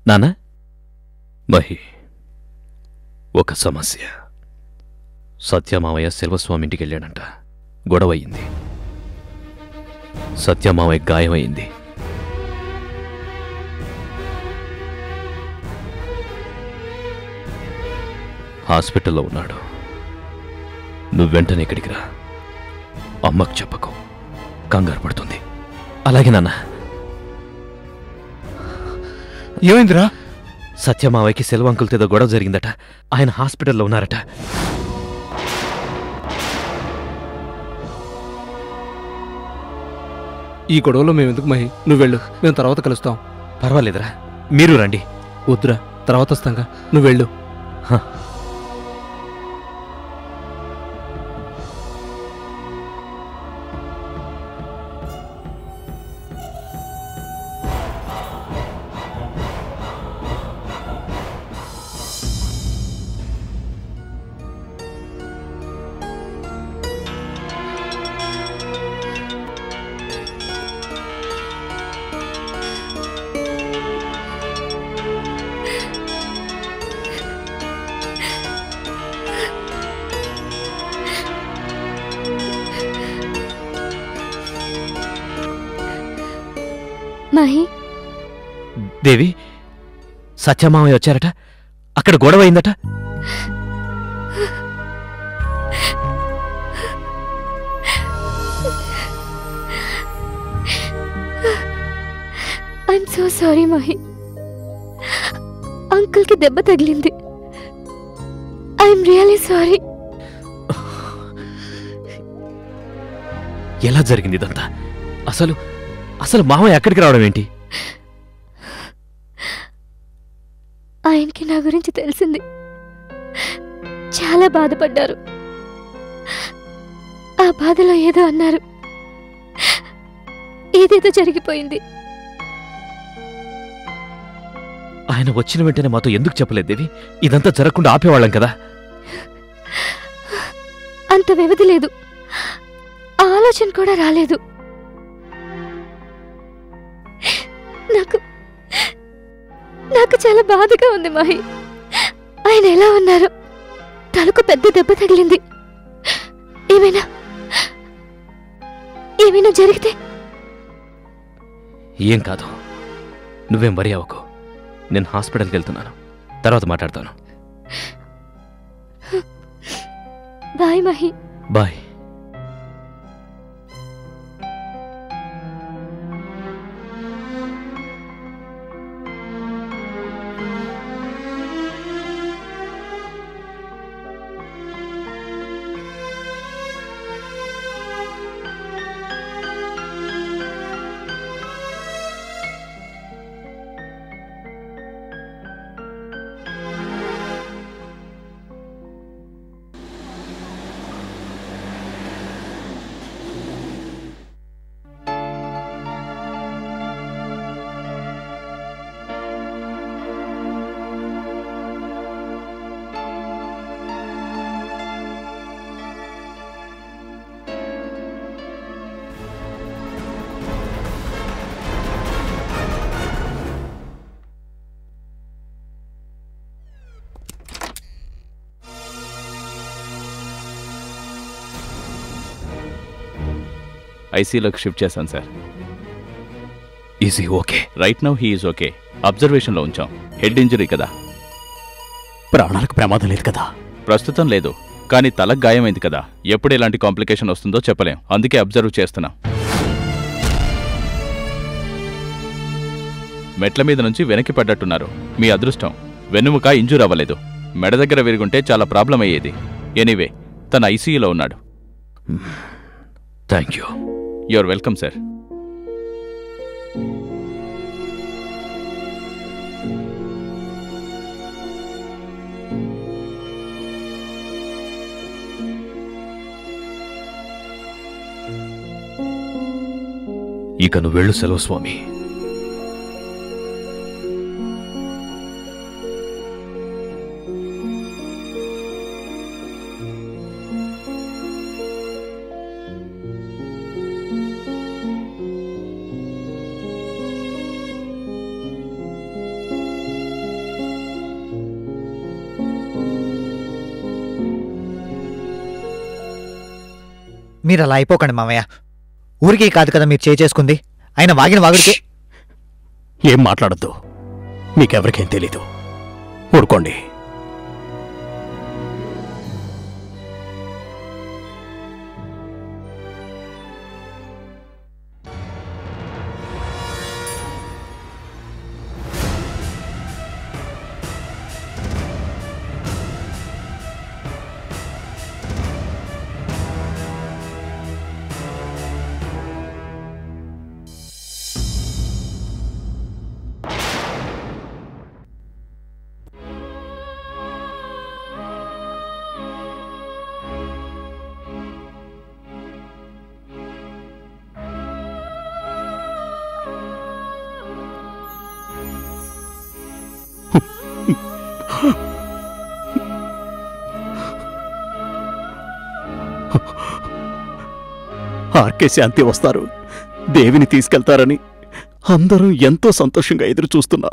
నాన్న మహి ఒక సమస్య సత్యమావయ్య సెల్వస్వామి ఇంటికి వెళ్ళాడంట గొడవ అయింది సత్యమావయ్య గాయమైంది హాస్పిటల్లో ఉన్నాడు నువ్వు వెంటనే ఇక్కడికి రా అమ్మకు చెప్పకు కంగారు పడుతుంది అలాగే నాన్న ఏమైందిరా సత్యమావయ్యకి సెల్వ అంకుల్తో ఏదో గొడవ జరిగిందట ఆయన హాస్పిటల్లో ఉన్నారట ఈ గొడవలో మేము ఎందుకు మహి నువ్వు వెళ్ళు మేము తర్వాత కలుస్తాం పర్వాలేదురా మీరు రండి వద్దురా తర్వాత వస్తాంగా నువ్వు వెళ్ళు హ. మహి దేవి సత్యమావయ్య వచ్చారట అక్కడ గొడవ అయిందట ఐఎమ్ సో సారీ మహి అంకుల్కి దెబ్బ తగిలింది ఐఎమ్ రియలీ సారీ ఎలా జరిగింది ఇదంతా అసలు అసలు మావయ్య ఎక్కడికి రావడం ఏంటి ఆయనకి నా గురించి తెలిసింది చాలా బాధపడ్డారు ఆ బాధలో ఏదో అన్నారు ఏదేదో జరిగిపోయింది ఆయన వచ్చిన వెంటనే మాతో ఎందుకు చెప్పలేదు దేవి ఇదంతా జరగకుండా ఆపేవాళ్ళం కదా అంత వ్యవధి లేదు ఆ ఆలోచన కూడా రాలేదు నాకు నాకు చాలా బాధగా ఉంది మహి ఆయన ఎలా ఉన్నారు తలకు పెద్ద దెబ్బ తగిలింది ఏమైనా ఏమైనా జరిగితే ఏం కాదు నువ్వేం వరి అవ్వకు నేను హాస్పిటల్కి వెళ్తున్నాను తర్వాత మాట్లాడతాను బాయ్ మహి బాయ్ ఐసీలోకి షిఫ్ట్ చేశాను sir easy okay right now he is okay అబ్జర్వేషన్లో ఉంచాం హెడ్ ఇంజరీ కదా ప్రాణాలకు ప్రమాదం లేదు కదా ప్రస్తుతం లేదు కానీ తలకు గాయమైంది కదా ఎప్పుడు ఎలాంటి కాంప్లికేషన్ వస్తుందో చెప్పలేం అందుకే అబ్జర్వ్ చేస్తున్నాం మెట్ల మీద నుంచి వెనక్కి పడ్డట్టున్నారు మీ అదృష్టం వెన్నుముక ఇంజూర్ అవ్వలేదు మెడ దగ్గర విరుగుంటే చాలా ప్రాబ్లం అయ్యేది ఎనీవే తన ఐసీయూలో ఉన్నాడు thank you you're welcome sir ఇక నువ్వు వెళ్ళు సెలవు స్వామి మీరు అలా అయిపోకండి మామయ్య ఊరికే కాదు కదా మీరు చేసుకుంది ఆయన వాగిన వాగుడికే ఏం మాట్లాడద్దు మీకెవరికేం తెలీదు ఊరుకోండి ఆర్కే శాంతి వస్తారు దేవిని తీసుకెళ్తారని అందరూ ఎంతో సంతోషంగా ఎదురు చూస్తున్నా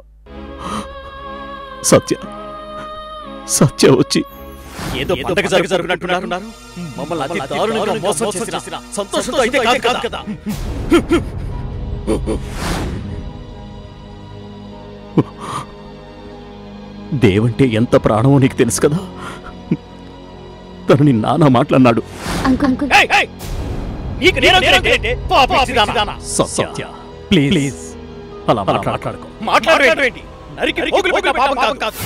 సత్య సత్య వచ్చి ఏదో పండగ జరుగు జరుగునట్టున్నారు మమ్మల్ని అతి దారుణంగా మోసం చేసిన సంతోషంతో అయితే కాదు కాదు కదా దేవంటే ఎంత ప్రాణమో నీకు తెలుసు కదా తనని నానా మాట్లాడినాడు అంకుల్ అంకుల్ ఏయ్, ఏయ్! నీకు నేను అంటే పాప పిచ్చిదానా. సత్య ప్లీజ్ ప్లీజ్ అలా మాట్లాడకు మాట్లాడేంటి నరికి పోగులు పెట్టిన పాపం కాదు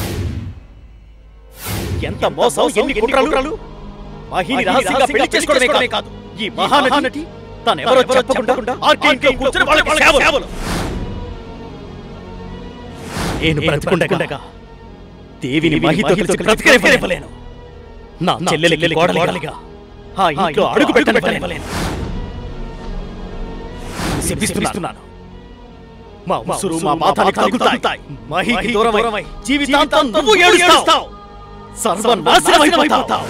ఎంత మోసం ఎన్ని కుట్రలు మహిని రహస్యంగా పెళ్లి చేసుకోవడమే కాదు ఈ మహానటి తనెవరో చెప్పకుండా ఆర్కే ఇంట్లో కూర్చొని వాళ్ళకి సేవలు నేను బ్రతికుండగా దేవిని మహితో కలిసి బ్రతికలేపలేను నా చెల్లెలి కోడలిగా ఆ ఇంట్లో అడుగు పెట్టలేను శపిస్తున్నాను మా ఉసురు మా మాతానికి తగులుతాయి మహికి దూరమై జీవితాంతం నువ్వు ఏడుస్తావు సర్వనాశనమైపోతావు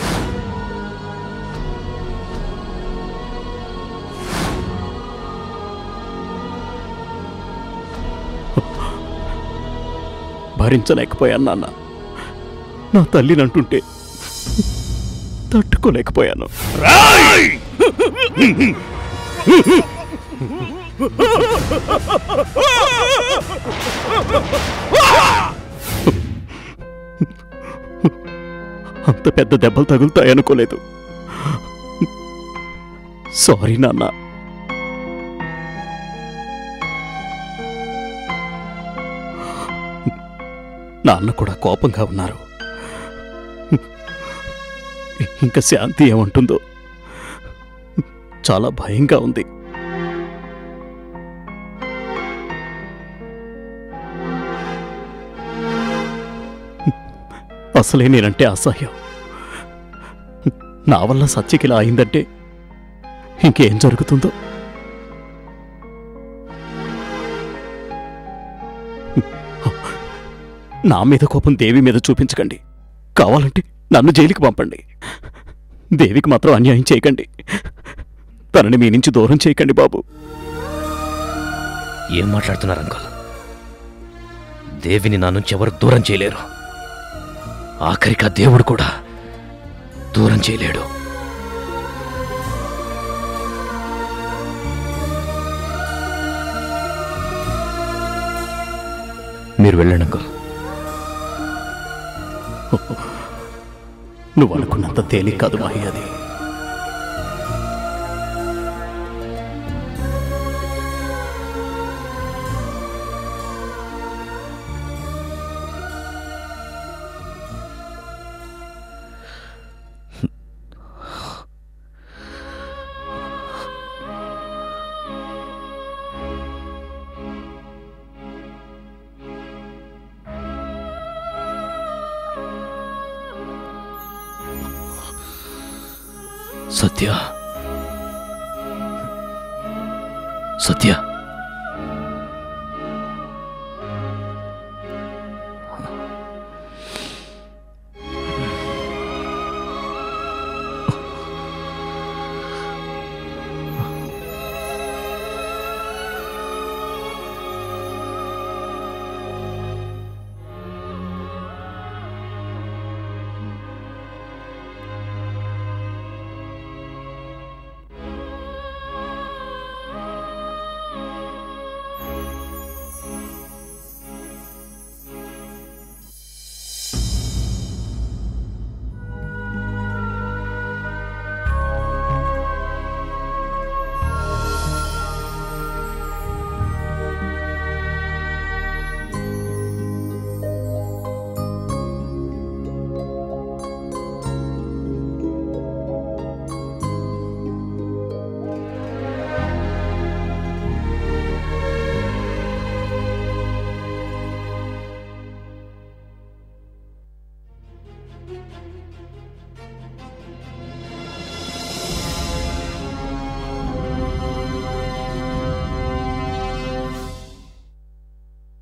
భరించలేకపోయాను నాన్న నా తల్లినంటుంటే తట్టుకోలేకపోయాను అంత పెద్ద దెబ్బలు తగులుతాయనుకోలేదు సారీ నాన్న నాన్న కూడా కోపంగా ఉన్నారు ఇంకా శాంతి ఏమంటుందో చాలా భయంగా ఉంది అసలే నేనంటే అసహ్యం నా వల్ల సత్యకి ఇలా అయిందంటే ఇంకేం జరుగుతుందో నా మీద కోపం దేవి మీద చూపించకండి కావాలంటే నన్ను జైలుకి పంపండి దేవికి మాత్రం అన్యాయం చేయకండి తనని మీ నుంచి దూరం చేయకండి బాబు ఏం మాట్లాడుతున్నారు అంకుల్ దేవిని నా నుంచి ఎవరు దూరం చేయలేరు ఆఖరికి ఆ దేవుడు కూడా దూరం చేయలేడు మీరు వెళ్ళండి అంకుల్ నువ్వు అనుకున్నంత తేలిక కాదు మహి అది సత్య సత్య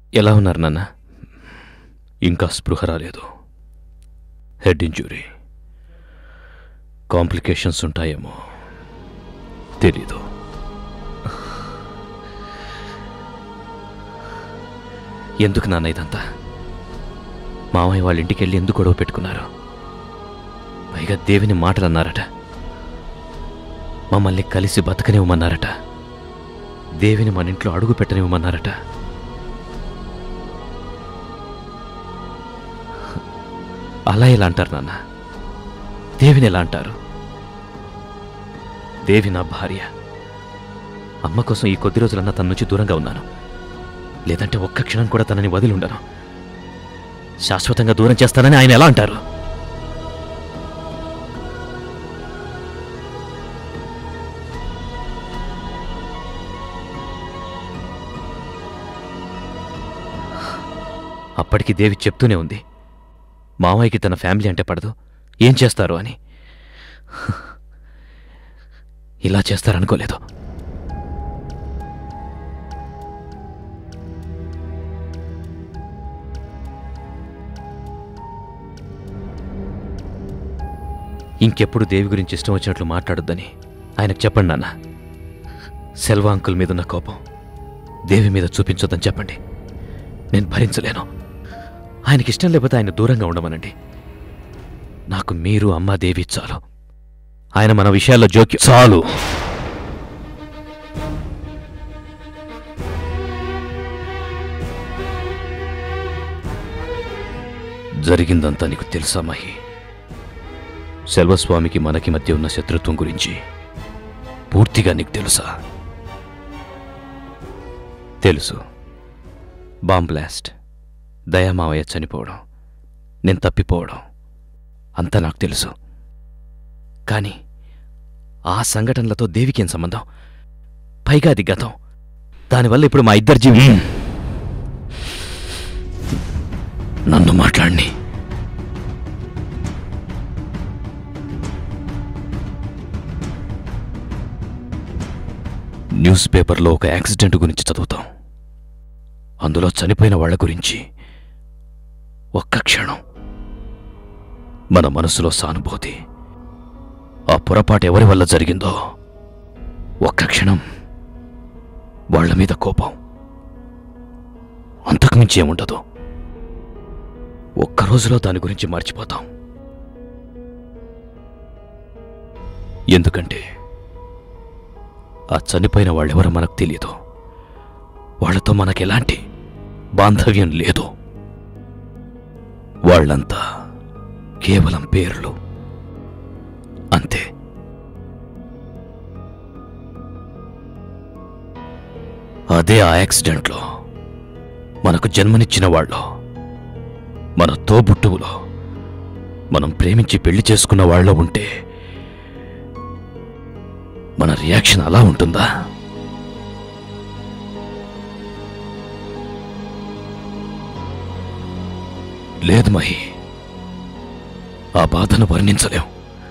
ఎలా ఉన్నారు నాన్న ఇంకా స్పృహ రాలేదు హెడ్ ఇంజురీ కాంప్లికేషన్స్ ఉంటాయేమో తెలీదు ఎందుకు నాన్న ఇదంతా మామయ్య వాళ్ళ ఇంటికి వెళ్ళి ఎందుకు గొడవ పెట్టుకున్నారు పైగా దేవిని మాటలు అన్నారట మమ్మల్ని కలిసి బతకనివ్వమన్నారట దేవిని మన ఇంట్లో అడుగు పెట్టనివ్వమన్నారట అలా ఎలా అంటారు నాన్న దేవిని ఎలా అంటారు దేవి నా భార్య అమ్మ కోసం ఈ కొద్ది రోజులన్నా తన నుంచి దూరంగా ఉన్నాను లేదంటే ఒక్క క్షణం కూడా తనని వదిలి ఉండను శాశ్వతంగా దూరం చేస్తానని ఆయన ఎలా అంటారు అప్పటికి దేవి చెప్తూనే ఉంది మామయ్యకి తన ఫ్యామిలీ అంటే పడదు ఏం చేస్తారు అని ఇలా చేస్తారనుకోలేదు ఇంకెప్పుడు దేవి గురించి ఇష్టం వచ్చినట్లు మాట్లాడొద్దని ఆయనకు చెప్పండి నాన్న సెల్వా అంకుల్ మీదున్న కోపం దేవి మీద చూపించొద్దని చెప్పండి నేను భరించలేను ఆయనకి ఇష్టం లేకపోతే ఆయన దూరంగా ఉండమనండి నాకు మీరు అమ్మా దేవి చాలు ఆయన మన విషయాల్లో జోక్యం చాలు జరిగిందంతా నీకు తెలుసా మహి సెల్వస్వామికి మనకి మధ్య ఉన్న శత్రుత్వం గురించి పూర్తిగా నీకు తెలుసా తెలుసు బాంబ్ బ్లాస్ట్ దయామావయ్య చనిపోవడం నేను తప్పిపోవడం అంతా నాకు తెలుసు కానీ ఆ సంఘటనలతో దేవికేం సంబంధం పైగా అది గతం దానివల్ల ఇప్పుడు మా ఇద్దరి జీవి నన్ను మాట్లాడిని న్యూస్ పేపర్లో ఒక యాక్సిడెంట్ గురించి చదువుతాం అందులో చనిపోయిన వాళ్ళ గురించి ఒక్క క్షణం మన మనసులో సానుభూతి ఆ పొరపాటు ఎవరి వల్ల జరిగిందో ఒక్క క్షణం వాళ్ళ మీద కోపం అంతకుమించి ఏముండదు ఒక్క రోజులో దాని గురించి మర్చిపోతాం ఎందుకంటే ఆ చనిపోయిన వాళ్ళెవరో మనకు తెలియదు వాళ్ళతో మనకెలాంటి బాంధవ్యం లేదు వాళ్ళంతా కేవలం పేర్లు అంతే అదే ఆ యాక్సిడెంట్లో మనకు జన్మనిచ్చిన వాళ్ళు మన తోబుట్టువులో మనం ప్రేమించి పెళ్లి చేసుకున్న వాళ్ళ ఉంటే మన రియాక్షన్ అలా ఉంటుందా లేదు మహి ఆ బాధను వర్ణించలేం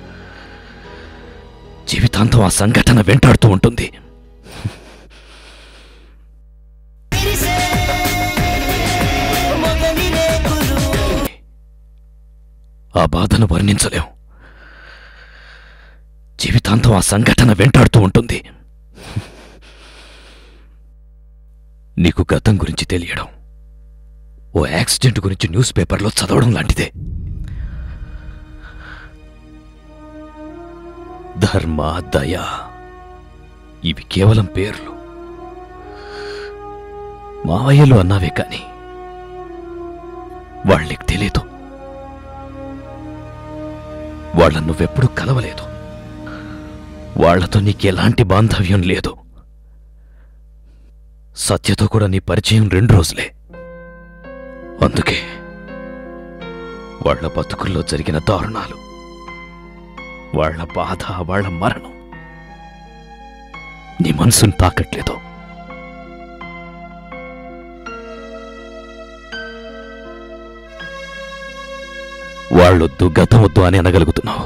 జీవితాంతం ఆ సంఘటన వెంటాడుతూ ఉంటుంది ఆ బాధను వర్ణించలేం జీవితాంతం ఆ సంఘటన వెంటాడుతూ ఉంటుంది నీకు గతం గురించి తెలియడం ఓ యాక్సిడెంట్ గురించి న్యూస్ పేపర్లో చదవడం లాంటిదే ధర్మ దయ ఇవి కేవలం పేర్లు మావయ్యలు అన్నావే కాని వాళ్ళకి తెలీదు వాళ్ళను నువ్వెప్పుడూ కలవలేదు వాళ్లతో నీకెలాంటి బాంధవ్యం లేదు సత్యతో కూడా నీ పరిచయం రెండు రోజులే అందుకే వాళ్ళ బతుకుల్లో జరిగిన దారుణాలు వాళ్ళ బాధ వాళ్ళ మరణం నీ మనసును తాకట్లేదు వాళ్ళొద్దు గతమొద్దు అని అనగలుగుతున్నావు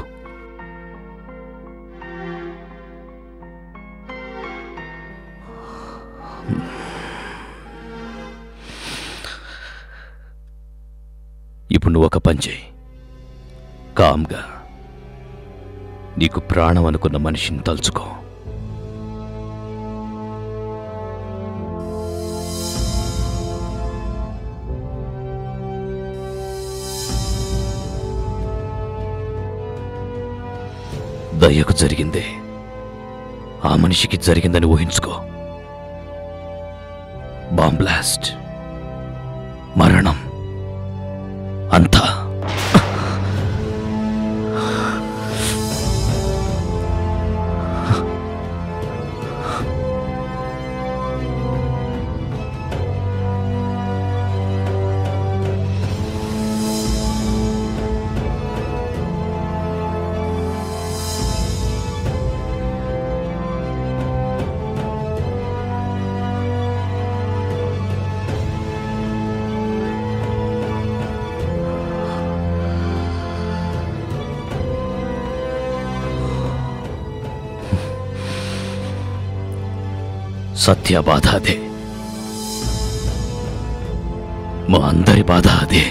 నువ్వు ఒక పని చేయి కామ్గా నీకు ప్రాణం అనుకున్న మనిషిని తలుచుకో దయ్యకు జరిగిందే ఆ మనిషికి జరిగిందని ఊహించుకో బాంబ్ బ్లాస్ట్ మరణం అంతా సత్య బాధ అదే మా అందరి బాధ అదే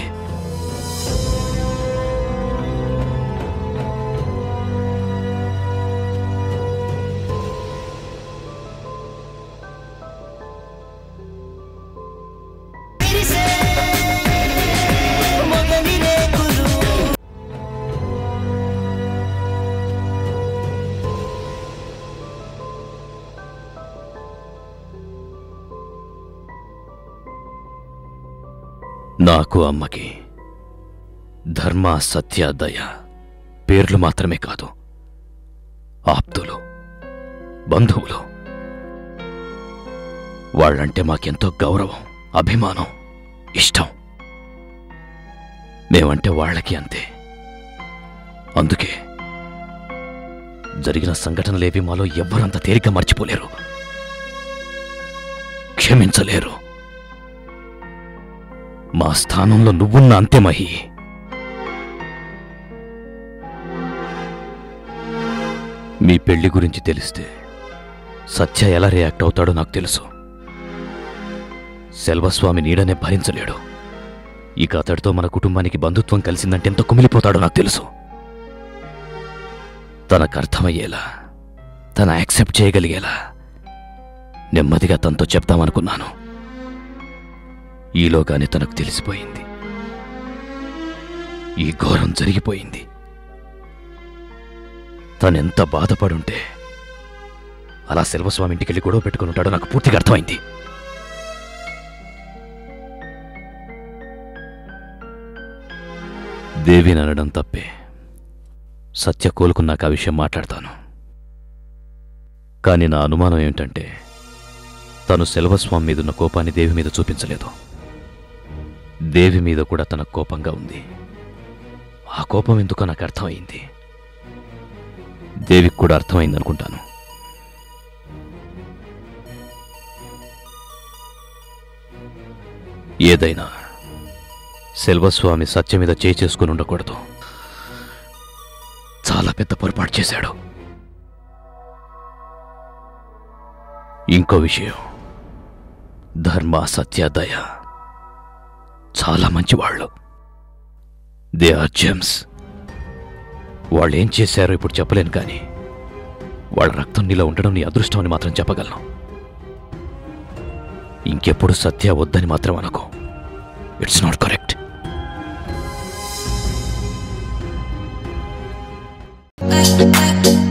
నాకు అమ్మకి ధర్మ సత్య దయ పేర్లు మాత్రమే కాదు ఆప్తులు బంధువులు వాళ్ళంటే మాకెంతో గౌరవం అభిమానం ఇష్టం మేమంటే వాళ్ళకి అంతే అందుకే జరిగిన సంఘటనలేవి మాలో ఎవ్వరంత తేలిక మర్చిపోలేరు క్షమించలేరు మా స్థానంలో నువ్వున్న అంతే మహి మీ పెళ్లి గురించి తెలిస్తే సత్య ఎలా రియాక్ట్ అవుతాడో నాకు తెలుసు సెల్వస్వామి నీడనే భరించలేడు ఇక అతడితో మన కుటుంబానికి బంధుత్వం కలిసిందంటే ఎంత కుమిలిపోతాడో నాకు తెలుసు తనకు అర్థమయ్యేలా తను యాక్సెప్ట్ చేయగలిగేలా నెమ్మదిగా తనతో చెప్తామనుకున్నాను ఈలోగానే తనకు తెలిసిపోయింది ఈ ఘోరం జరిగిపోయింది తనెంత బాధపడుంటే అలా సెల్వస్వామి ఇంటికి వెళ్ళి గొడవ పెట్టుకుని ఉంటాడో నాకు పూర్తిగా అర్థమైంది దేవిని అనడం తప్పే సత్య కోలుకున్నాక ఆ విషయం మాట్లాడతాను కానీ నా అనుమానం ఏమిటంటే తను సెల్వస్వామి మీదున్న కోపాన్ని దేవి మీద చూపించలేదు దేవి మీద కూడా తన కోపంగా ఉంది ఆ కోపం ఎందుకో నాకు అర్థమైంది దేవికి కూడా అర్థమైంది అనుకుంటాను ఏదైనా సెల్వస్వామి సత్య మీద చేయి చేసుకుని ఉండకూడదు చాలా పెద్ద పొరపాటు చేశాడు ఇంకో విషయం ధర్మ సత్య దయ చాలా మంచివాళ్ళు దే ఆర్ జెమ్స్ వాళ్ళు ఏం చేశారో ఇప్పుడు చెప్పలేను కానీ వాళ్ళ రక్తం నీలో ఉండడం నీ అదృష్టం అని మాత్రం చెప్పగలను ఇంకెప్పుడు సత్య వద్దని మాత్రం అనుకో ఇట్స్ నాట్ కరెక్ట్ Thank